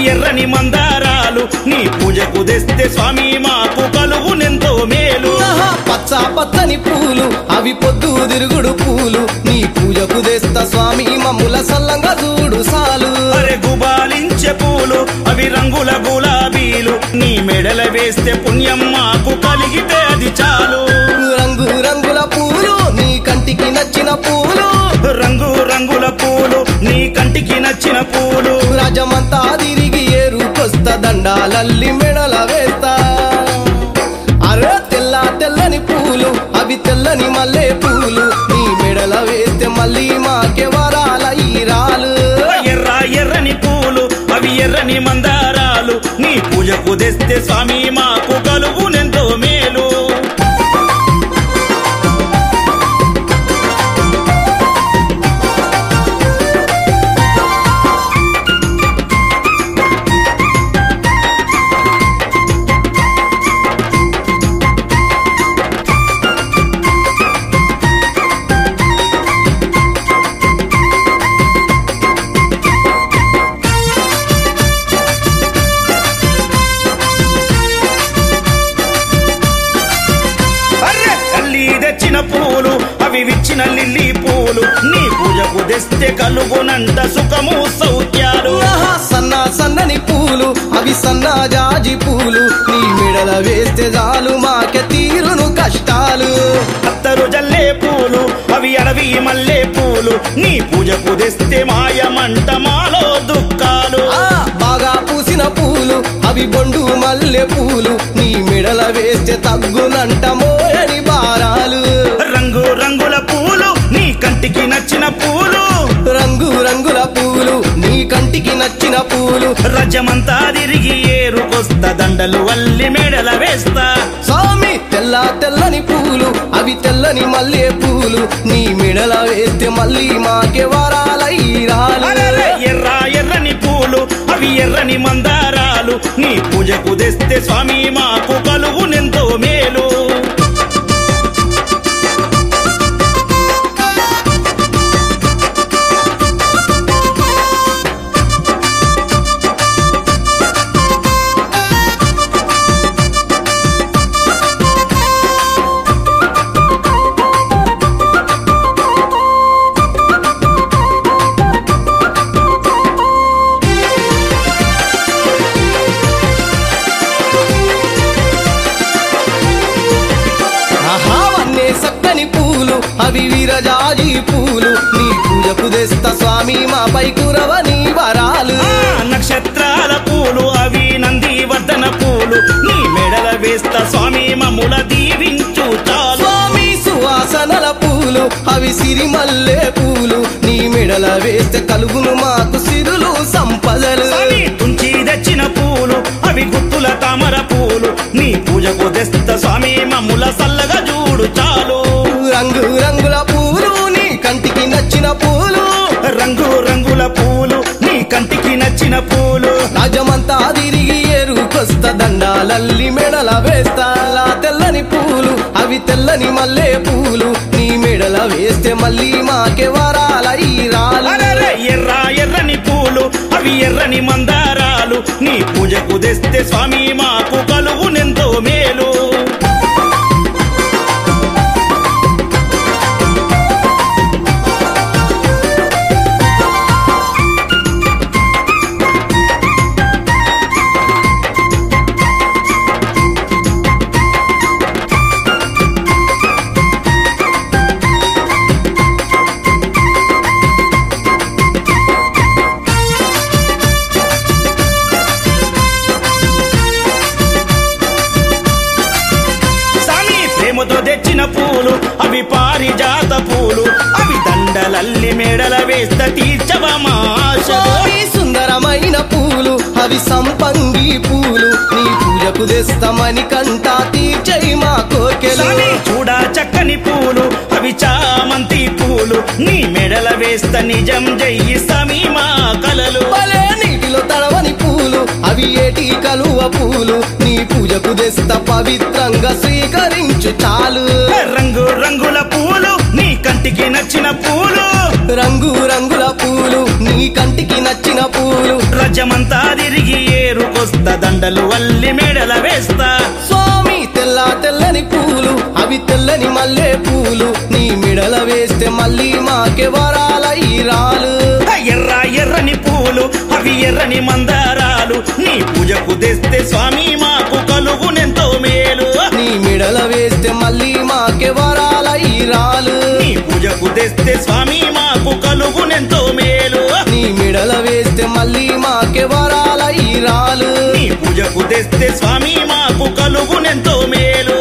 ఎర్రని మందారాలు నీ పూజకు తెస్తే స్వామి మాకు కలుగునెంతో మేలు ఆహా, పచ్చ పచ్చని పూలు అవి పొద్దు తిరుగుడు పూలు నీ పూజకు తెస్తా స్వామి మమ్ముల సల్లంగా చూడు సాలు అరే గుబాలించే పూలు అవి రంగుల గులాబీలు నీ మెడల వేస్తే పుణ్యం మాకు కలిగితే అది చాలు రంగు రంగుల పూలు నీ కంటికి నచ్చిన పూలు రంగు రంగుల పూలు నీ కంటికి నచ్చిన పూలు రాజమంతా తిరిగి ఏరుకొస్తా దండాలల్లి మెడల వేస్తా అరే తెల్ల తెల్లని పూలు అవి తెల్లని మల్లె పూలు నీ మెడల వేస్తే మళ్ళీ మాకే వరాల ఈరాలు ఎర్ర ఎర్రని పూలు అవి ఎర్రని మందారాలు నీ పూజకు తెస్తే స్వామి మాకు కలుగునెంతో మేలు అర్రె తల్లి తెచ్చిన పూలు అవి విచ్చిన లిల్లీ పూలు నీ పూజకు తెస్తే కలుగునంట సుఖము సౌఖ్యాలు ఆహా, సన్న సన్నని పూలు అవి సన్న జాజి పూలు నీ మెడల వేస్తే చాలు మాకే తీరును కష్టాలు అత్తరు జల్లే పూలు అవి అడవి మల్లె పూలు నీ పూజకు తెస్తే మాయమంట మాలో దుఃఖాలు ఆ బాగా పూసిన పూలు అవి బొండు మల్లె పూలు నీ మెడల వేస్తే తగ్గునంట మోయని బారాలు రంగు రంగుల పూలు నీ కంటికి నచ్చిన పూలు రంగు రంగుల పూలు నీ కంటికి నచ్చిన పూలు రజమంతా తిరిగి ఏరుకొస్తా దండలు వల్లి మెడల వేస్తా స్వామి తెల్ల తెల్లని పూలు అవి తెల్లని మల్లె పూలు నీ మెడల వేస్తే మళ్ళీ మాకే వరాలై రాలు అరెరె ఎర్ర ఎర్రని పూలు అవి ఎర్రని మందారాలు నీ పూజకు తెస్తే స్వామి మాకు కలుగునెంతో మేలు ఆహా వన్నే సక్కని పూలు అవి విరజాజి పూలు నీ పూజకు తెస్తా స్వామి మాపై కురవని వరాలు ఆ నక్షత్రాల పూలు అవి నంది వర్ధన పూలు నీ మెడల వేస్తా స్వామి మమ్ముల దీవించు చాలు స్వామి సువాసనల పూలు అవి సిరిమల్లె పూలు నీ మెడల వేస్తే కలుగును మాకు సిరులు సంపదలు స్వామి తుంచి తెచ్చిన పూలు అవి గుత్తుల తామర పూలు నీ పూజకు తెస్తా స్వామి మమ్ముల సల్లగా చూడు చాలు రంగు రంగుల పూలు నీ కంటికి నచ్చిన పూలు రంగు రంగుల పూలు నీ కంటికి నచ్చిన పూలు రాజమంతా తిరిగి ఎరుకొస్తా దండాలల్లి మెడల వేస్తా లా తెల్లని పూలు అవి తెల్లని మల్లె పూలు నీ మెడల వేస్తే మళ్ళీ మాకే వరాల ఈ రాలు అరెరె ఎర్ర ఎర్రని పూలు అవి ఎర్రని మందారాలు నీ పూజకు తెస్తే స్వామి మాకు కలుగునెంతో మేలు స్వామి ప్రేమతో తెచ్చిన పూలు అవి పారిజాత పూలు అవి దండలల్లి మెడల వేస్త తీర్చవ మా ఆశ స్వామి సుందరమైన పూలు అవి సంపంగి పూలు నీ పూజకు తెస్తామని కంటా తీర్చై మా కోర్కెలు స్వామి చూడా చక్కని పూలు అవి చామంతి పూలు నీ మెడల వేస్త నిజం జయ్యి స్వామి మా కలలు భలే నీటిలో తడవని పూలు అవి ఏటి కలువ పూలు నీ పూజకు తెస్తా పవిత్రంగా స్వీకరించు చాలు రంగు రంగుల పూలు నీ కంటికి నచ్చిన పూలు రంగు రంగుల పూలు పూలు నీ కంటికి నచ్చిన పూలు రజమంతా తిరిగి ఏరుకొస్త దండలు అల్లి మెడల వేస్తా స్వామి తెల్ల తెల్లని పూలు అవి తెల్లని మల్లె పూలు నీ మిడల వేస్తే మళ్ళీ మాకే వరాల రాలు ఎర్ర ఎర్రని పూలు అవి ఎర్రని మందారాలు నీ పూజకు తెస్తే స్వామి మాకు కలుగునెంతో మేలు నీ మిడల వేస్తే మళ్ళీ మాకే వరాల రాలు నీ పూజకు తెస్తే స్వామి మాకు కలుగునెంతో మేలు నీ మిడల వేస్తే మళ్ళీ మాకే వరాల రాలు నీ పూజకు తెస్తే స్వామి మాకు కలుగునెంతో మేలు